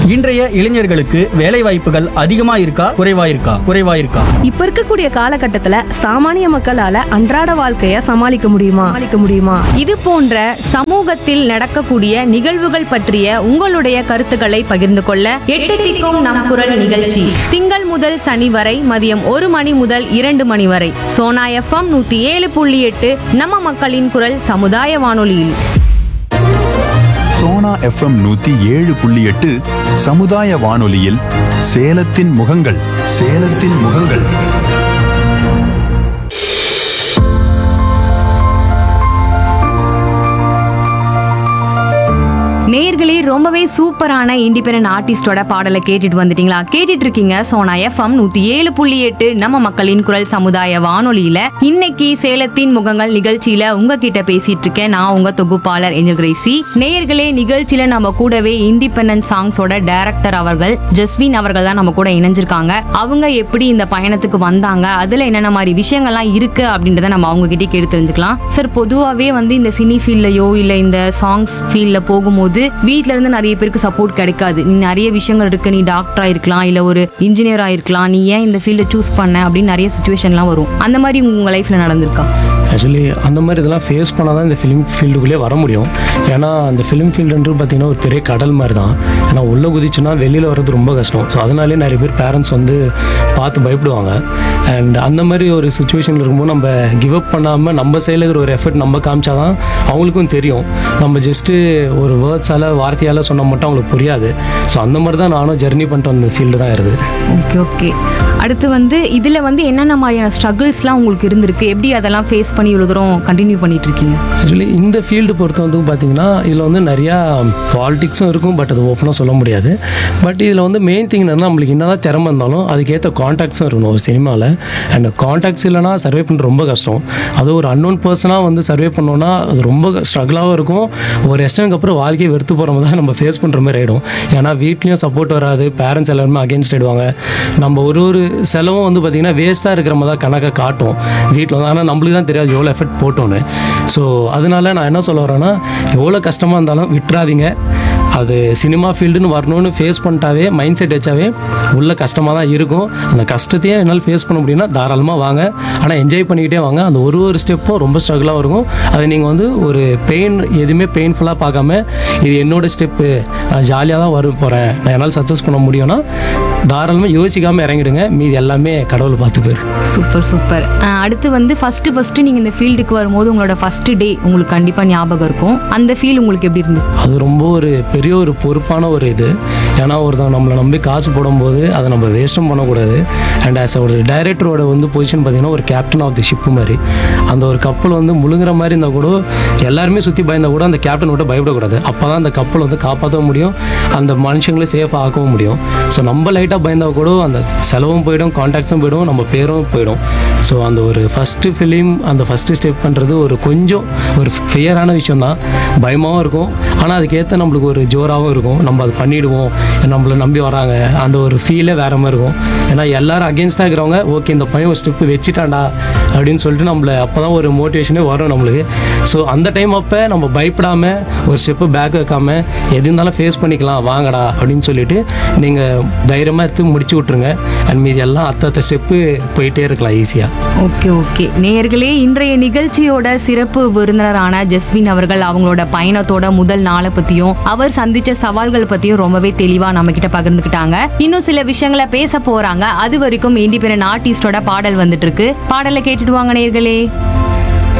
இன்றைய இளைஞர்களுக்கு வேலை வாய்ப்புகள் அதிகமா இருக்கா குறைவா இருக்கா குறைவா இருக்கா இப்ப இருக்கக்கூடிய காலகட்டத்துல சாமானிய மக்களால அன்றாட வாழ்க்கைய சமாளிக்க முடியுமா சமாளிக்க முடியுமா இது போன்ற சமூகத்தில் நடக்கக்கூடிய நிகழ்வுகள் பற்றிய உங்களுடைய கருத்துக்களை பகிர்ந்து கொள்ள எட்டு திக்கும் நம் குரல் நிகழ்ச்சி திங்கள் முதல் சனி வரை மதியம் ஒரு மணி முதல் இரண்டு மணி வரை சோனா எஃப்எம் நூத்தி ஏழு புள்ளி எட்டு நம்ம மக்களின் குரல் சமுதாய வானொலியில் சோனா எஃப்எம் நூத்தி ஏழு புள்ளி எட்டு சமுதாய வானொலியில் சேலத்தின் முகங்கள் சேலத்தின் முகங்கள் நேயர்களே ரொம்பவே சூப்பரான இண்டிபெண்டன்ட் ஆர்டிஸ்டோட பாடலை கேட்டுட்டு வந்துட்டீங்களா கேட்டுட்டு இருக்கீங்க சோனா எஃப்எம் நூத்தி ஏழு புள்ளி எட்டு நம்ம மக்களின் குரல் சமுதாய வானொலியில இன்னைக்கு சேலத்தின் முகங்கள் நிகழ்ச்சியில உங்ககிட்ட பேசிட்டு இருக்கேன் நான் உங்க தொகுப்பாளர் ஏஞ்சல் கிரேசி நேயர்களே நிகழ்ச்சியில நம்ம கூடவே இண்டிபெண்டன்ட் சாங்ஸோட டைரக்டர் அவர்கள் ஜஸ்வின் அவர்கள் தான் நம்ம கூட இணைஞ்சிருக்காங்க அவங்க எப்படி இந்த பயணத்துக்கு வந்தாங்க அதுல என்னென்ன மாதிரி விஷயங்கள்லாம் இருக்கு அப்படின்றத நம்ம அவங்க கிட்டே கேட்டு தெரிஞ்சுக்கலாம் சார் பொதுவாகவே வந்து இந்த சினி ஃபீல்ட்லயோ இல்ல இந்த சாங்ஸ் ஃபீல்ட்ல போகும்போது வீட்ல இருந்து நிறைய பேருக்கு சப்போர்ட் கிடைக்காது நீ நிறைய விஷயங்கள் இருக்கு நீ டாக்டரா இருக்கலாம் இல்ல ஒரு இன்ஜினியரா இருக்கலாம் நீ ஏன் இந்த ஃபீல்டை சூஸ் பண்ண அப்படின்னு நிறைய சுச்சுவேஷன்லாம் வரும் அந்த மாதிரி உங்க லைஃப்ல நடந்திருக்கா ஆக்சுவலி அந்த மாதிரி இதெல்லாம் ஃபேஸ் பண்ணால் தான் இந்த ஃபிலிம் ஃபீல்டுக்குள்ளே வர முடியும் ஏன்னா அந்த ஃபிலிம் ஃபீல்டுன்றது பார்த்தீங்கன்னா ஒரு பெரிய கடல் மாதிரி தான் ஏன்னா உள்ளே குதிச்சுன்னா வெளியில் வர்றது ரொம்ப கஷ்டம் ஸோ அதனாலே நிறைய பேர் பேரண்ட்ஸ் வந்து பார்த்து பயப்படுவாங்க அண்ட் அந்த மாதிரி ஒரு சுச்சுவேஷனில் இருக்கும்போது நம்ம கிவ் அப் பண்ணாமல் நம்ம சைடில் இருக்கிற ஒரு எஃபர்ட் நம்ம காமிச்சாதான் அவங்களுக்கும் தெரியும் நம்ம ஜஸ்ட்டு ஒரு வேர்ட்ஸால் வார்த்தையால் சொன்னால் மட்டும் அவங்களுக்கு புரியாது ஸோ அந்த மாதிரி தான் நானும் ஜெர்னி பண்ணிட்டு வந்த ஃபீல்டு தான் இருக்குது ஓகே ஓகே அடுத்து வந்து இதுல வந்து என்னென்ன மாதிரியான ஸ்ட்ரகிள்ஸ்லாம் உங்களுக்கு இருந்திருக்கு எப்படி அதெல்லாம் ஃபேஸ் பண்ணி இவ்வளவு தூரம் கண்டினியூ பண்ணிட்டு இருக்கீங்க ஆக்சுவலி இந்த ஃபீல்டு பொறுத்த வந்து பார்த்தீங்கன்னா இதில் வந்து நிறையா பாலிடிக்ஸும் இருக்கும் பட் அது ஓப்பனாக சொல்ல முடியாது பட் இதில் வந்து மெயின் திங் என்னன்னா நம்மளுக்கு என்னதான் திறமை இருந்தாலும் அதுக்கேற்ற காண்டாக்ட்ஸும் இருக்கணும் ஒரு சினிமாவில் அண்ட் காண்டாக்ட்ஸ் இல்லைனா சர்வே பண்ணுறது ரொம்ப கஷ்டம் அது ஒரு அன்னோன் பர்சனாக வந்து சர்வே பண்ணோன்னா அது ரொம்ப ஸ்ட்ரகிளாகவும் இருக்கும் ஒரு எஸ்டனுக்கு அப்புறம் வாழ்க்கையை வெறுத்து போகிற மாதிரி தான் நம்ம ஃபேஸ் பண்ணுற மாதிரி ஆகிடும் ஏன்னா வீட்லேயும் சப்போர்ட் வராது பேரண்ட்ஸ் எல்லாருமே அகேன்ஸ்ட் ஆயிடுவாங்க நம்ம ஒரு ஒரு செலவும் வந்து பார்த்திங்கன்னா வேஸ்ட்டாக இருக்கிற மாதிரி தான் கணக்கை காட்டும் வீட்டில் வந்து ஆனால் நம்மளுக்கு தான் தெரியாது எவ்வளோ எஃபெக்ட் போட்டோன்னு ஸோ அதனால நான் என்ன சொல்ல வரேன்னா எவ்வளோ கஷ்டமாக இருந்தாலும் விட்டுறாதீங்க அது சினிமா ஃபீல்டுன்னு வரணும்னு ஃபேஸ் பண்ணிட்டாவே மைண்ட் செட் வச்சாவே உள்ள கஷ்டமாக தான் இருக்கும் அந்த கஷ்டத்தையே என்னால் ஃபேஸ் பண்ண முடியும்னா தாராளமாக வாங்க ஆனால் என்ஜாய் பண்ணிக்கிட்டே வாங்க அந்த ஒரு ஒரு ஸ்டெப்பும் ரொம்ப ஸ்ட்ரகிளாக இருக்கும் அதை நீங்கள் வந்து ஒரு பெயின் எதுவுமே பெயின்ஃபுல்லாக பார்க்காம இது என்னோட ஸ்டெப்பு நான் ஜாலியாக தான் வர போகிறேன் நான் என்னால் சக்ஸஸ் பண்ண முடியும்னா தாராளமாக யோசிக்காமல் இறங்கிடுங்க மீதி எல்லாமே கடவுள் பார்த்துப்பாரு சூப்பர் சூப்பர் அஹ் அடுத்து வந்து ஃபர்ஸ்ட் ஃபர்ஸ்ட் நீங்க இந்த ஃபீல்டுக்கு வரும்போது உங்களோட ஃபர்ஸ்ட் டே உங்களுக்கு கண்டிப்பா ஞாபகம் இருக்கும் அந்த ஃபீல் உங்களுக்கு எப்படி இருந்துச்சு அது ரொம்ப ஒரு பெரிய ஒரு பொறுப்பான ஒரு இது ஏன்னா ஒருத்தன் நம்மளை நம்பி காசு போடும்போது அதை நம்ம வேஸ்ட்டும் பண்ணக்கூடாது அண்ட் ஆஸ் ஒரு டைரக்டரோட வந்து பொசிஷன் பார்த்தீங்கன்னா ஒரு கேப்டன் ஆஃப் தி ஷிப் மாதிரி அந்த ஒரு கப்பல் வந்து முழுங்குற மாதிரி இருந்தால் கூட எல்லாருமே சுற்றி பயந்தா கூட அந்த கேப்டன் விட்டு பயப்படக்கூடாது அப்போ தான் அந்த கப்பல் வந்து காப்பாற்றவும் முடியும் அந்த மனுஷங்களே சேஃபாக ஆக்கவும் முடியும் ஸோ நம்ம லைட்டாக பயந்தா கூட அந்த செலவும் போயிடும் கான்டாக்ட்ஸும் போயிடும் நம்ம பேரும் போயிடும் ஸோ அந்த ஒரு ஃபஸ்ட்டு ஃபிலிம் அந்த ஃபஸ்ட்டு ஸ்டெப் பண்ணுறது ஒரு கொஞ்சம் ஒரு ஃபியரான விஷயம் தான் பயமாகவும் இருக்கும் ஆனால் அதுக்கேற்ற நம்மளுக்கு ஒரு ஜோராகவும் இருக்கும் நம்ம அது பண்ணிடுவோம் நம்மளை நம்பி வராங்க அந்த ஒரு ஃபீலே வேற மாதிரி இருக்கும் ஏன்னா எல்லாரும் அகேன்ஸ்டாக இருக்கிறவங்க ஓகே இந்த பையன் ஒரு ஸ்டெப்பு வச்சுட்டான்டா அப்படின்னு சொல்லிட்டு நம்மளை அப்போ தான் ஒரு மோட்டிவேஷனே வரும் நம்மளுக்கு ஸோ அந்த டைம் அப்போ நம்ம பயப்படாமல் ஒரு ஸ்டெப்பு பேக் வைக்காம எது இருந்தாலும் ஃபேஸ் பண்ணிக்கலாம் வாங்கடா அப்படின்னு சொல்லிட்டு நீங்கள் தைரியமாக எடுத்து முடிச்சு விட்ருங்க அண்ட் மீதி எல்லாம் அத்த அத்த ஸ்டெப்பு போயிட்டே இருக்கலாம் ஈஸியாக ஓகே ஓகே நேயர்களே இன்றைய நிகழ்ச்சியோட சிறப்பு விருந்தினரான ஜஸ்வின் அவர்கள் அவங்களோட பயணத்தோட முதல் நாளை பத்தியும் அவர் சந்திச்ச சவால்கள் பத்தியும் ரொம்பவே தெளிவா நம்ம கிட்ட பகிர்ந்துக்கிட்டாங்க இன்னும் சில விஷயங்களை பேச போறாங்க அது வரைக்கும் இண்டிபெண்டன்ட் ஆர்டிஸ்டோட பாடல் வந்துட்டு இருக்கு பாடலை கேட்டுட்டு வாங்க நேயர்களே